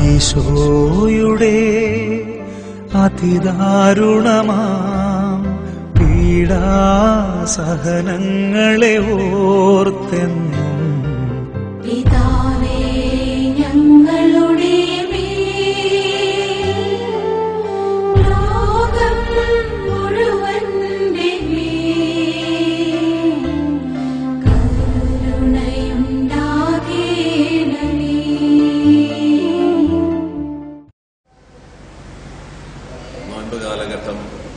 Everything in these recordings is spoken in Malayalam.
ഈശോയുടെ അതിദാരുണമാം പീഡാസഹനങ്ങളെ ഓർത്തെന്നും പിതാവേ ഞങ്ങളുടെ മേൽ ലോകം മുഴുവന്റെ മേൽ കരുണയുണ്ടാകേണമേ നോൻപ് കാലഘട്ടം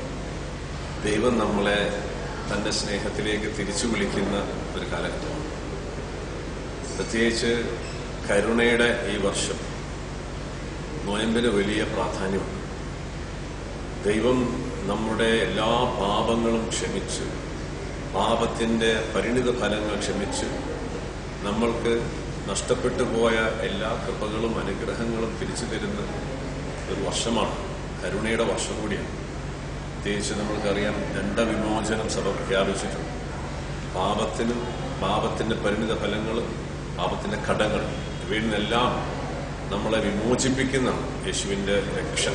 ദൈവം നമ്മളെ തന്റെ സ്നേഹത്തിലേക്ക് തിരിച്ചു വിളിക്കുന്ന ഒരു കാലഘട്ടമാണ് പ്രത്യേകിച്ച് കരുണയുടെ ഈ വർഷം നോയമ്പിന് വലിയ പ്രാധാന്യമുണ്ട് ദൈവം നമ്മുടെ എല്ലാ പാപങ്ങളും ക്ഷമിച്ച് പാപത്തിന്റെ പരിണിത ഫലങ്ങൾ ക്ഷമിച്ച് നമ്മൾക്ക് നഷ്ടപ്പെട്ടു പോയ എല്ലാ കൃപകളും അനുഗ്രഹങ്ങളും തിരിച്ചു തരുന്ന ഒരു വർഷമാണ് കരുണയുടെ വർഷം കൂടിയാണ് പ്രത്യേകിച്ച് നമ്മൾക്കറിയാം ദണ്ഡവിമോചനം സഭ പ്രഖ്യാപിച്ചിട്ടുണ്ട് പാപത്തിനും പാപത്തിന്റെ പരിണിത ഫലങ്ങളും പാപത്തിന്റെ കടങ്ങളും ഇവയിൽ നിന്നെല്ലാം നമ്മളെ വിമോചിപ്പിക്കുന്ന യേശുവിന്റെ രക്ഷ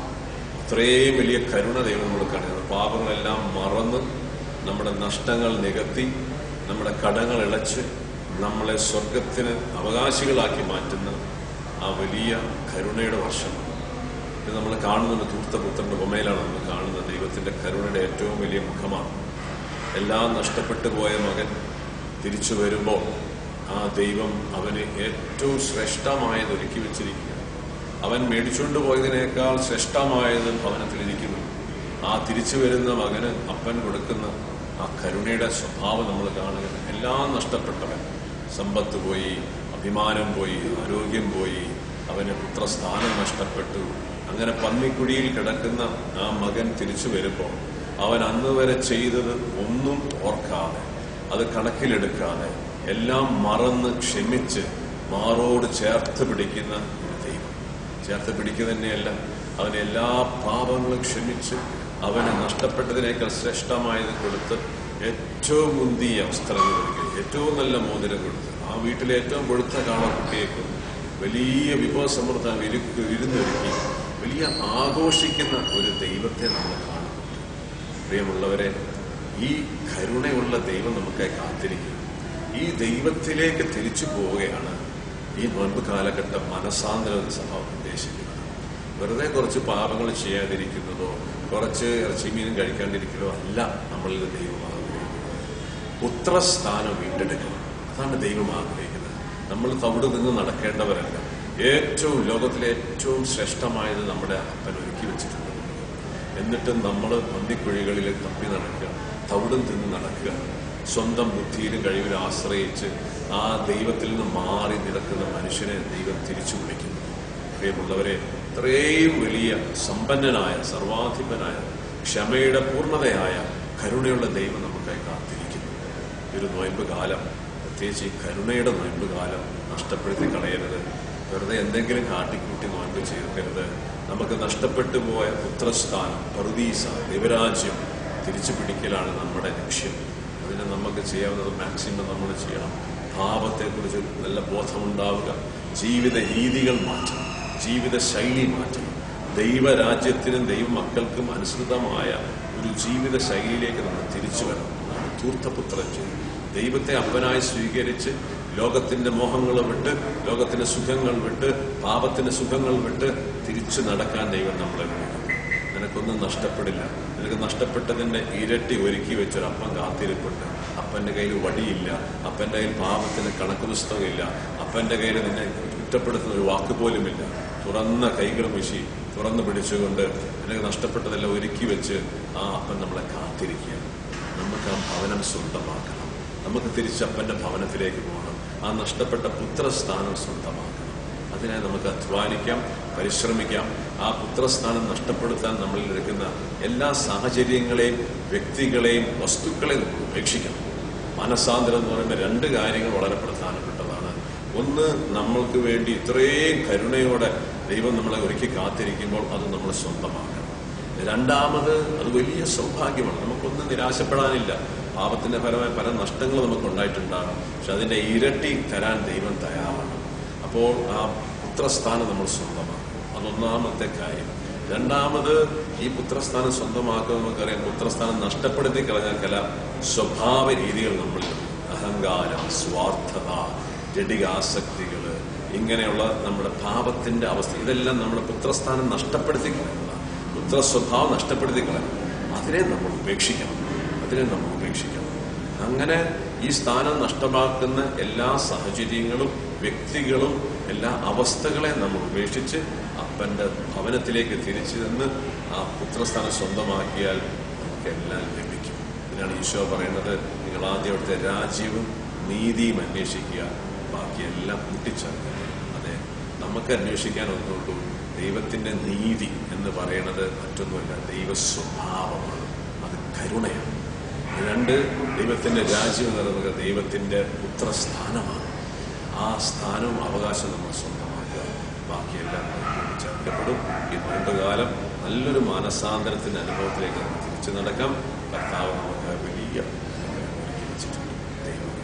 അത്രയും വലിയ കരുണ ദൈവം നമ്മൾ കാണുന്നത് പാപങ്ങളെല്ലാം മറന്ന് നമ്മുടെ നഷ്ടങ്ങൾ നികത്തി നമ്മുടെ കടങ്ങൾ ഇളച്ച് നമ്മളെ സ്വർഗത്തിന് അവകാശികളാക്കി മാറ്റുന്ന ആ വലിയ കരുണയുടെ വർഷമാണ് ഇത് നമ്മൾ കാണുന്നത് ധൂർത്തപുത്രന്റെ ഉപമയിലാണ് നമ്മൾ കാണുന്നത് ദൈവത്തിന്റെ കരുണയുടെ ഏറ്റവും വലിയ മുഖമാണ് എല്ലാം നഷ്ടപ്പെട്ടു പോയ മകൻ തിരിച്ചു വരുമ്പോൾ ആ ദൈവം അവന് ഏറ്റവും ശ്രേഷ്ഠമായത് ഒരുക്കി വെച്ചിരിക്കുക അവൻ മേടിച്ചുകൊണ്ട് പോയതിനേക്കാൾ ശ്രേഷ്ഠമായത് ഭവനത്തിലിരിക്കുന്നു ആ തിരിച്ചു വരുന്ന മകന് അപ്പൻ കൊടുക്കുന്ന ആ കരുണയുടെ സ്വഭാവം നമ്മൾ കാണുക എല്ലാം നഷ്ടപ്പെട്ടവൻ സമ്പത്ത് പോയി അഭിമാനം പോയി ആരോഗ്യം പോയി അവന് പുത്രസ്ഥാനം നഷ്ടപ്പെട്ടു അങ്ങനെ പന്നിക്കുഴിയിൽ കിടക്കുന്ന ആ മകൻ തിരിച്ചു വരുമ്പോൾ അവൻ അന്ന് വരെ ചെയ്തത് ഒന്നും ഓർക്കാതെ അത് കണക്കിലെടുക്കാതെ എല്ലാം മറന്ന് ക്ഷമിച്ച് മാറോട് ചേർത്ത് പിടിക്കുന്ന ഒരു ദൈവം ചേർത്ത് പിടിക്കുക തന്നെയല്ല അവന് എല്ലാ പാപങ്ങളും ക്ഷമിച്ച് അവന് നഷ്ടപ്പെട്ടതിനേക്കാൾ ശ്രേഷ്ഠമായത് കൊടുത്ത് ഏറ്റവും മുന്തിയ വസ്ത്രങ്ങൾ കൊടുക്കുക ഏറ്റവും നല്ല മോതിരം കൊടുത്ത് ആ വീട്ടിലെ ഏറ്റവും കൊഴുത്ത കാണക്കുട്ടിയെ കൊണ്ട് വലിയ വിഭവസമൃദ്ധ വിരുക്ക് വിരുന്നൊരുക്കി വലിയ ആഘോഷിക്കുന്ന ഒരു ദൈവത്തെ നമ്മൾ കാണുന്നുണ്ട് പ്രിയമുള്ളവരെ ഈ കരുണയുള്ള ദൈവം നമുക്കായി കാത്തിരിക്കും ഈ ദൈവത്തിലേക്ക് തിരിച്ചു പോവുകയാണ് ഈ നോൻപ് കാലഘട്ടം മനസാന്തരം എന്ന് സഭ ഉദ്ദേശിക്കുന്നത് വെറുതെ കുറച്ച് പാപങ്ങൾ ചെയ്യാതിരിക്കുന്നതോ കുറച്ച് ഇറച്ചി മീനും കഴിക്കാണ്ടിരിക്കുന്നതോ അല്ല നമ്മളിൽ ദൈവം ആഗ്രഹിക്കുന്നത് പുത്രസ്ഥാനം വീണ്ടെടുക്കണം അതാണ് ദൈവം ആഗ്രഹിക്കുന്നത് നമ്മൾ തവിട് നിന്ന് നടക്കേണ്ടവരല്ല ഏറ്റവും ലോകത്തിലെ ഏറ്റവും ശ്രേഷ്ഠമായത് നമ്മുടെ അപ്പൻ ഒരുക്കി വെച്ചിട്ടുണ്ട് എന്നിട്ടും നമ്മൾ പന്നിക്കുഴികളിൽ തപ്പി നടക്കുക തവിടും തിന്ന് നടക്കുക സ്വന്തം ബുദ്ധിയിലും കഴിവിലും ആശ്രയിച്ച് ആ ദൈവത്തിൽ നിന്ന് മാറി നിൽക്കുന്ന മനുഷ്യനെ ദൈവം തിരിച്ചു വിളിക്കുന്നു പ്രിയമുള്ളവരെ ഇത്രയും വലിയ സമ്പന്നനായ സർവാധിപനായ ക്ഷമയുടെ പൂർണ്ണതയായ കരുണയുള്ള ദൈവം നമുക്കായി കാത്തിരിക്കുന്നു ഈ ഒരു നോയമ്പ് കാലം പ്രത്യേകിച്ച് ഈ കരുണയുടെ നോയമ്പ് കാലം നഷ്ടപ്പെടുത്തി കളയരുത് വെറുതെ എന്തെങ്കിലും കാട്ടിക്കൂട്ടി നോയമ്പ് ചേർക്കരുത് നമുക്ക് നഷ്ടപ്പെട്ടു പോയ പുത്രസ്ഥാനം പറുദീസ ദൈവരാജ്യം തിരിച്ചു പിടിക്കലാണ് നമ്മുടെ ലക്ഷ്യം അതിന് നമുക്ക് ചെയ്യാവുന്നത് മാക്സിമം നമ്മൾ ചെയ്യണം പാപത്തെക്കുറിച്ച് നല്ല ബോധമുണ്ടാവുക ജീവിത രീതികൾ മാറ്റണം ജീവിത ശൈലി മാറ്റണം ദൈവരാജ്യത്തിനും ദൈവമക്കൾക്കും അനുസൃതമായ ഒരു ജീവിത ശൈലിയിലേക്ക് നമ്മൾ തിരിച്ചു വരണം അതാണ് ധൂർത്തപുത്രൻ ചെയ്തു ദൈവത്തെ അപ്പനായി സ്വീകരിച്ച് ലോകത്തിന്റെ മോഹങ്ങൾ വിട്ട് ലോകത്തിന്റെ സുഖങ്ങൾ വിട്ട് പാപത്തിന്റെ സുഖങ്ങൾ വിട്ട് തിരിച്ചു നടക്കാൻ ദൈവം നമ്മളെ വിളിക്കുന്നു നിനക്കൊന്നും നഷ്ടപ്പെടില്ല നിനക്ക് നഷ്ടപ്പെട്ടതിന്റെ ഇരട്ടി ഒരുക്കി വെച്ചൊരു അപ്പൻ കാത്തിരിപ്പുണ്ട് അപ്പന്റെ കയ്യിൽ വടിയില്ല അപ്പന്റെ കയ്യിൽ പാപത്തിന് കണക്ക് പുസ്തകമില്ല അപ്പന്റെ കയ്യിൽ നിന്നെ കുറ്റപ്പെടുത്തുന്ന ഒരു വാക്ക് പോലുമില്ല തുറന്ന കൈകൾ വീശി തുറന്നു പിടിച്ചുകൊണ്ട് നിനക്ക് നഷ്ടപ്പെട്ടതെല്ലാം ഒരുക്കി വെച്ച് ആ അപ്പൻ നമ്മളെ കാത്തിരിക്കുക നമുക്ക് ആ ഭവനം സ്വന്തമാക്കണം നമുക്ക് തിരിച്ച് അപ്പന്റെ ഭവനത്തിലേക്ക് പോകണം ആ നഷ്ടപ്പെട്ട പുത്രസ്ഥാനം സ്വന്തമാക്കണം അതിനായി നമുക്ക് അധ്വാനിക്കാം പരിശ്രമിക്കാം ആ പുത്രസ്ഥാനം നഷ്ടപ്പെടുത്താൻ നമ്മളിൽ എടുക്കുന്ന എല്ലാ സാഹചര്യങ്ങളെയും വ്യക്തികളെയും വസ്തുക്കളെയും നമ്മൾ ഉപേക്ഷിക്കണം മനസാന്തരം എന്ന് പറയുമ്പോൾ രണ്ട് കാര്യങ്ങൾ വളരെ പ്രധാനപ്പെട്ടതാണ് ഒന്ന് നമ്മൾക്ക് വേണ്ടി ഇത്രയും കരുണയോടെ ദൈവം നമ്മളെ ഒരുക്കി കാത്തിരിക്കുമ്പോൾ അത് നമ്മൾ സ്വന്തമാക്കണം രണ്ടാമത് അത് വലിയ സൗഭാഗ്യമാണ് നമുക്കൊന്നും നിരാശപ്പെടാനില്ല പാപത്തിന്റെ ഫലമായ പല നഷ്ടങ്ങളും നമുക്ക് ഉണ്ടായിട്ടുണ്ടാകും പക്ഷെ അതിന്റെ ഇരട്ടി തരാൻ ദൈവം തയ്യാറാണ് അപ്പോൾ ആ പുത്രസ്ഥാനം നമ്മൾ സ്വന്തമാക്കും അതൊന്നാമത്തെ കാര്യം രണ്ടാമത് ഈ പുത്രസ്ഥാനം സ്വന്തമാക്കുക നമുക്കറിയാം പുത്രസ്ഥാനം നഷ്ടപ്പെടുത്തി കളഞ്ഞാൽ ചില സ്വഭാവ രീതികൾ നമ്മളിൽ അഹങ്കാരം സ്വാർത്ഥത ജഡികാസക്തികൾ ഇങ്ങനെയുള്ള നമ്മുടെ പാപത്തിന്റെ അവസ്ഥ ഇതെല്ലാം നമ്മുടെ പുത്രസ്ഥാനം നഷ്ടപ്പെടുത്തി കളയുന്നതാണ് പുത്ര സ്വഭാവം നഷ്ടപ്പെടുത്തി കളയുന്നത് അതിനെ നമ്മൾ ഉപേക്ഷിക്കണം അതിനെ നമ്മൾ ഉപേക്ഷിക്കണം അങ്ങനെ ഈ സ്ഥാനം നഷ്ടമാക്കുന്ന എല്ലാ സാഹചര്യങ്ങളും വ്യക്തികളും എല്ലാ അവസ്ഥകളെ നമ്മൾ ഉപേക്ഷിച്ച് അപ്പന്റെ ഭവനത്തിലേക്ക് തിരിച്ചു നിന്ന് ആ പുത്രസ്ഥാനം സ്വന്തമാക്കിയാൽ നമുക്കെല്ലാം ലഭിക്കും ഇതിനാണ് ഈശോ പറയുന്നത് നിങ്ങൾ ആദ്യം അവിടുത്തെ രാജ്യവും നീതിയും അന്വേഷിക്കുക ബാക്കിയെല്ലാം കൂട്ടിച്ചേർക്കുക അതെ നമുക്ക് അന്വേഷിക്കാൻ ഒന്നുള്ളൂ ദൈവത്തിന്റെ നീതി എന്ന് പറയുന്നത് മറ്റൊന്നുമല്ല ദൈവ സ്വഭാവമാണ് അത് കരുണയാണ് രണ്ട് ദൈവത്തിന്റെ രാജ്യം എന്ന് പറയുന്നത് ദൈവത്തിന്റെ പുത്രസ്ഥാനമാണ് ആ സ്ഥാനവും അവകാശം നമ്മൾ സ്വന്തമാക്കുക ബാക്കിയെല്ലാം നമുക്ക് ചേർക്കപ്പെടും ഈ നോയമ്പ് കാലം നല്ലൊരു മാനസാന്തരത്തിന്റെ അനുഭവത്തിലേക്ക് നമുക്ക് തിരിച്ചു നടക്കാം കർത്താവ് നമുക്ക് വലിയ അനുഗ്രഹം ഒരുക്കി വെച്ചിട്ടുണ്ട് ദൈവം